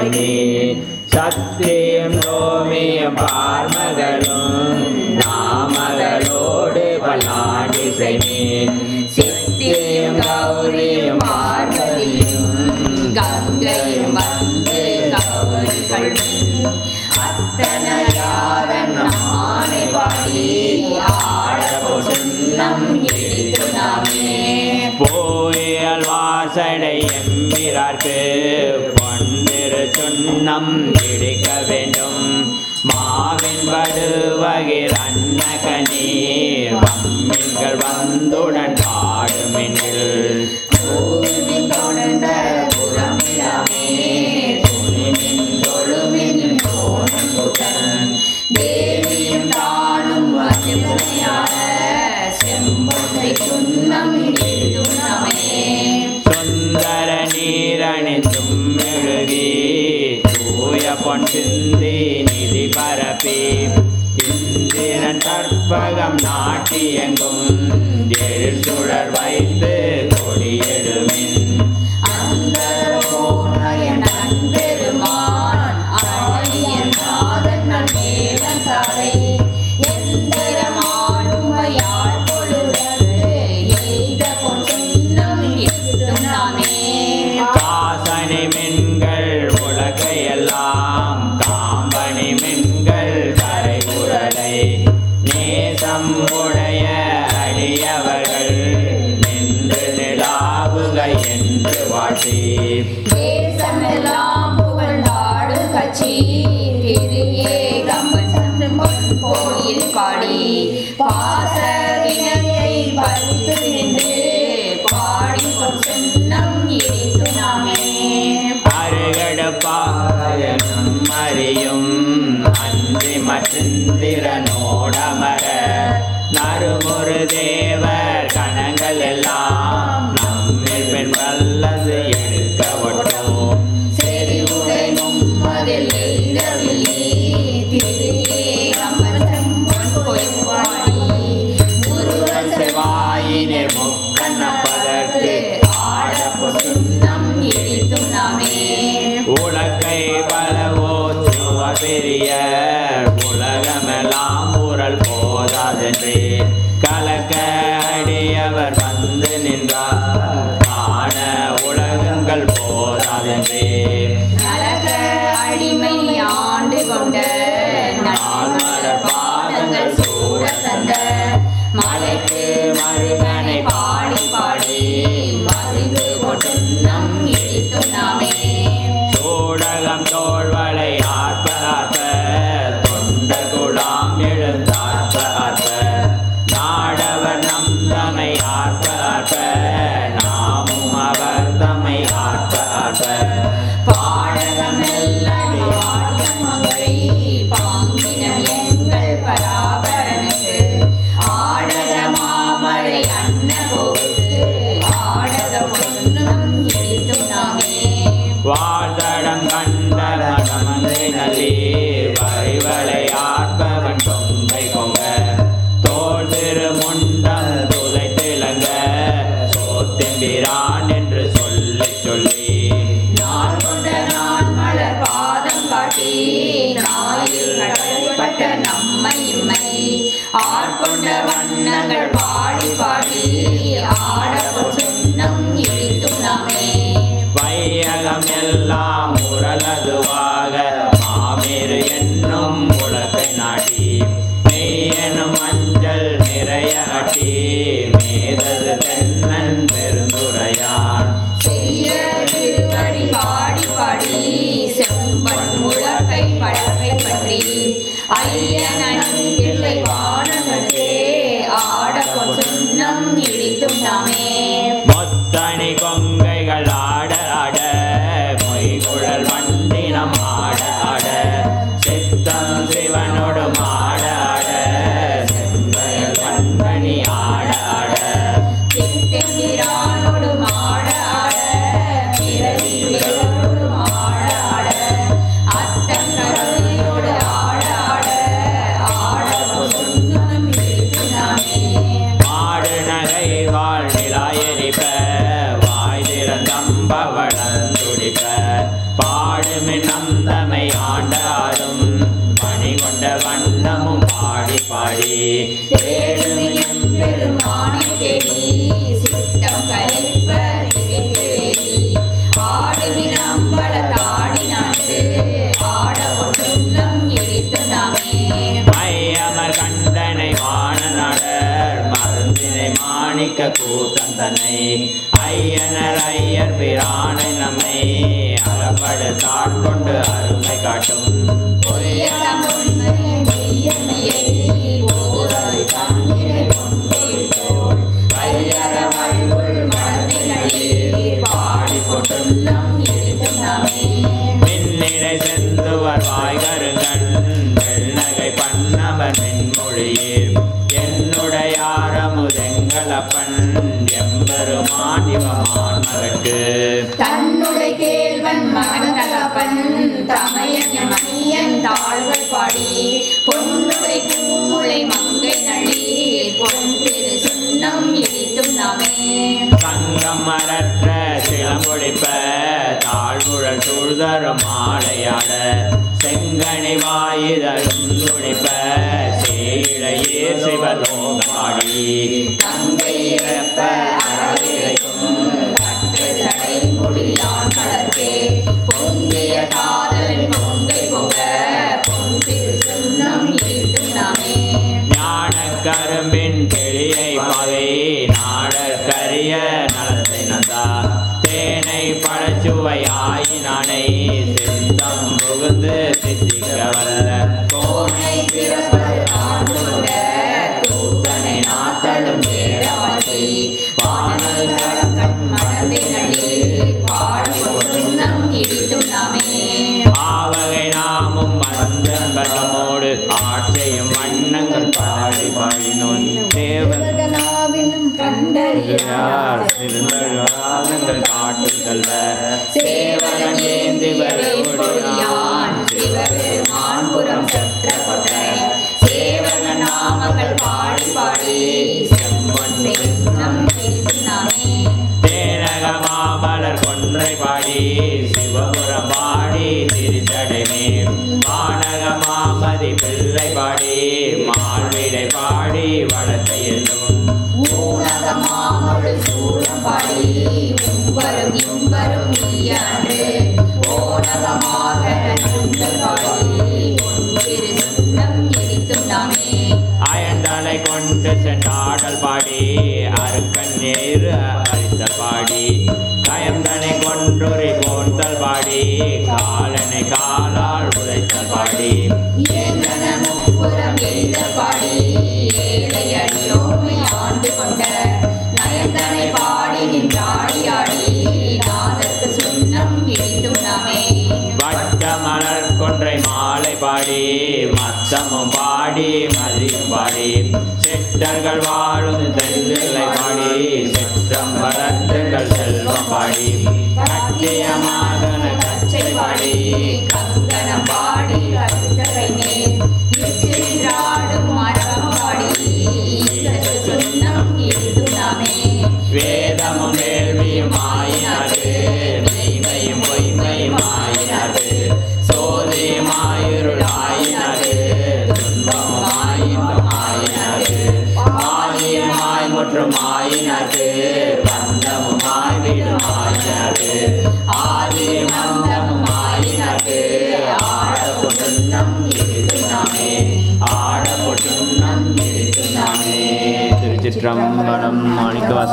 நீ சக்தியும் ரோமியும் பார்மகளும் நாமகளோடு பல்லாண்டு செய்மீன் சித்தியும் கௌரியும் பார்வதியும் கங்கையும் வந்து கௌரி கழுவின் அத்தனையாரன் ஆணை பாடி ஆடப்போ சுண்ணம் இடித்து நாமே போயல் வாசடை எம்பிரார்க்கு பொன்னிரு சுண்ணம் இடிக்க வேண்டும் மாவின் படுவகிர் அன்னகனி வம்மின்கள் வந்துடன் பாடுமின்கள் பூமின் தொடர்ந்த புறமிலாமே துணிமின் தொழுமின் கோணம் குட்டன் தேவியும் தானும் வசிமுறையான செம்பொன்றை சுண்ணம் எடுத்துணமே சுந்தர நீரணிந்தும் மெழுகி தூய பொன் சிந்தி நிதி பரப்பி இந்திரன் கற்பகம் நாட்டியெங்கும் எழில் சுழர் வைத்து கொடியெடுமின் அந்தரோணயன் நன்பெருமான் அழகியன் நாதன் நல்மேலன் தலை எந்திரமாளுமையாள் பொழுது எய்த பொன் சுண்ணம் எடுத்துணமே காசனை மின்கள் உலகையெல்லாம் காம்பனி மின்கள் கரை உரலை நேசம் உடைய அடியவர்கள் நின்று நிலாவுக என்று வாட்டி தேசமெல்லாம் புகழ்ந்தாடும் கட்சி திரு ஏகம்பரம் கோயில் பாடி பாச வினையை பறித்து நின்று பாடி பொன் சுண்ணம் இடித்து நாமே அருகடுப்பாயனும் அறியும் அன்றி மற்றிந்திரனோடமர நறுமுறு தேவர் கணங்கள் எல்லாம் நம்மில் பெண் வல்லது எடுக்க ஒட்டும் செறிவுடை மும்மதில் எய்தவில்லி திரு ஏகம்பரம் கோயில் பாடி முருகன் செவாயினர் முக்கண்ணப்பதற்கு ஆடப்போ சுண்ணம் இடித்தும் நாமே உலக்கை பலவோ சுவர் பெரிய உலகமெல்லாம் ஊரல் போதாதென்றே கலக்க அடியவர் வந்து நின்றார் காண உலகங்கள் போதாதென்றே நரக அடிமை ஆண்டு கொண்ட நான்மலர் பாதங்கள் சூட தந்த மலைக்கு மருகனை பாடி பாடி மறிவு கொட்டுண்ணம் இடித்தும் நாமே சூடகம் தோள்வளை ஆர்ப்ப ஆர்ப்ப தொண்டர் குழாம் எழுந்தார்ப்ப ஆர்ப்ப நாடவர் நம் தமை ஆர்ப்ப ஆர்ப்ப நாமும் அவர் தமை ஆர்ப்ப ஆர்ப்ப பாடகமெல்லாம் பாடிய மங்கை பாங்கினம் எங்கள் பராபரனுக்கு ஆடக மாமலை அன்னபோது ஆடக பொன்னும் இடித்தும் நாமே வாழ்தடம் கண்ட மடமங்கை நல்லி வரிவளை ஆர்ப்பவன் கொங்கை கொங்க தோல் திருமுண்டம் துதை திலங்க சோத்திம்பிரான் என்று சொல்லி சொல்லி நான் கொண்ட நான் மலர் பாதம் காட்டி நாயில் கடற்பட்ட நம்மை இம்மை ஆட்கொண்ட வண்ணங்கள் பாடி பாடி ஆட சுண்ணம் இடித்தும் நாமே வையகம் எல்லாம் உரலதுவாக மாமேறு என்னும் உலகை நாட்டி மெய்யெனும் மஞ்சள் நிறைய அட்டி மேதது தென்னன் பெருந்துரையான் செய்ய திருவடி பாடி பாடி செம்பன் முழக்கை பழக்கை பற்றி ஐயனன் பிள்ளை வானகத்தே ஆட சுண்ணம் இடித்தும் நாமே மொத்தணி கொங்கைகள் ஆட ஆட மொய்குழல் வண்டினம் ஆட ஆட சித்தம் சிவனோடு ஆட ஆட செம்பயல் வன்பணி ஆட ஆட திட்டெம்பிரானோடு ஆட ஆட பிறவி வேலோடு ஆட ஆட அத்தங்கரையோடு ஆட ஆட ஆட சுண்ணம் இடித்தும் நாமே மாடு நகை வாழ் நிலாயரிப்ப வாய் திறந்தம்ப வளர்ந்துடிப்ப பாடு தேடுமின் நந்தமை ஆண்டாரும் பணி கொண்ட வண்ணமும் பாடி பாடி தேடுமின் பெருமானை தேடி சித்தம் கலைப்ப திகைக்கிறேடி ஆடுமின் அம்பல தாடி நாட்டு ஆட ஒன்றும் இடித்து நாமே மையமர் கண்டனை வான நடர் மருந்தினை மாணிக்க கூட்டம் தன்னை ஐயனர் ஐயர் பிரானை நம்மை அகப்படு தாட்கொண்டு அருமை காட்டும் பொய்யலம் உண்மை மெய்யமையை ஓதுவது தன்னிலை கொண்டிட்டோள் வையற வல்குள் மனதினளிர் பாடி கொண்டுள்ளம் இடித்து நாமே மின்னிடை செந்துவர் வாய்கருங்கண் வெள்ளகை பண்ணவர் மின்மொழியே என்னுடையாரமுதெங்களப்பன் எம்பெருமான் இவமான் மகற்கு தன்னுடைய கேள்வன் மகன் தகப்பன் தமையன் மணியன் தாள்கள் பாடி பொன்னுடை பூமுளை மங்கை நளி பொன் திரு சுண்ணம் இடித்தும் நாமே சங்கம் அறற்ற சிலம்பொழிப்ப தாழ்வுழல் சூழ்தரும் மாலையாட செங்கனி வாயுதரும் துடிப்ப சேழையே சிவலோகமாடி கங்கை இழப்ப அறவிழைக்கும் கற்று சடை முடியான் மலர்க்கே பொங்கிய காதலின் பொங்கை பொங்க பொன் திரு சுண்ணம் இடித்தும் நாமே ஞானக் கரும்பின் கிளியை பகை நாடர் கரிய நலத்தை நந்தா தேனை பழச்சுவை ஆயினானை சித்தம் புகுந்து சித்திக்க வல்ல கோனை கோனை பிறப்பது ஆண்டு கொண்ட கூத்தனை நாத்தலும் வேடவாட்டி வானல் கடக்கண் மனதை நடி பாடி ஒன்றும் இடித்தும் நாமே ஆவகை நாமும் வந்தன் பலமோடு ஆட்சியும் வண்ணங்கள் பாடி பாடினோன் தேவன் கனாவினும் கண்டறியார் திருந்தங்கள் காட்டும் செல்வ சேவகன் ஏந்தி வரேன் சிவபெருமான் புறம் சற்ற கொட்டை சேவகன் நாமங்கள் பாடி பாடி செம்பொன் சென்னம் இடித்தும் நாமே தேனக மாமலர் கொன்றை பாடி சிவபுரம் பாடி திருச்சடைமே வானக மாமதி பிள்ளை பாடி மால்விடை பாடி வளத்தை எல்லும் ஊனகமாமொழி சூழம் பாடி உம்பரும் இம்பரும் நீயாண்டு ஓனகமாக நன்றுங்கள் பாடி பொன்திரு சுண்ணம் இடித்தும் நாமே அயந்தலை கொண்டு சென்றாடல் பாடி அருக்கன் ஏறு அழித்தல் பாடி கயந்தனை கொன்றுரை போர்த்தல் பாடி காலனை காலால் உதைத்தல் பாடி ஏந்தன முப்புறம் எய்த பாடி ஏழை அடியோமை ஆண்டு கொண்ட நயந்தனை பாடி நின்றாடி ஆடி நாதற்கு சுண்ணம் இடித்தும் நாமே வட்ட மலர் கொன்றை மாலை பாடி மத்தமும் பாடி மதியும் பாடி செட்டர்கள் வாழும் தென்னில்லை பாடி செற்றம் வளர்த்துங்கள் செல்வம் பாடி கட்டியமாகன கச்சை பாடி கங்கணம் பாடி கருத்தரை மேல் இச்சின்றாடும் மரம் பாடி ஈசற்கு சுண்ணம் இடித்தும் நாமே வேதமும் வேள்வியும் ஆயினது மெய்மையும் பொய்மையும் ஆயினது சோதியும் ஆயிருள் ஆயினது துன்பமும் ஆயின்பம் ஆயினது ஆதியமாய் முற்றும் ஆயினது பந்தமும் ஆய்விடும் ஆயினது ஆதியும் அந்தமும் ஆயினது ஆட பொட்டுண்ணம் இருக்கு நாமே ஆட பொட்டுண்ணம் இருக்கு நாமே திருச்சிற்றம்பலம் மாணிக்கவாச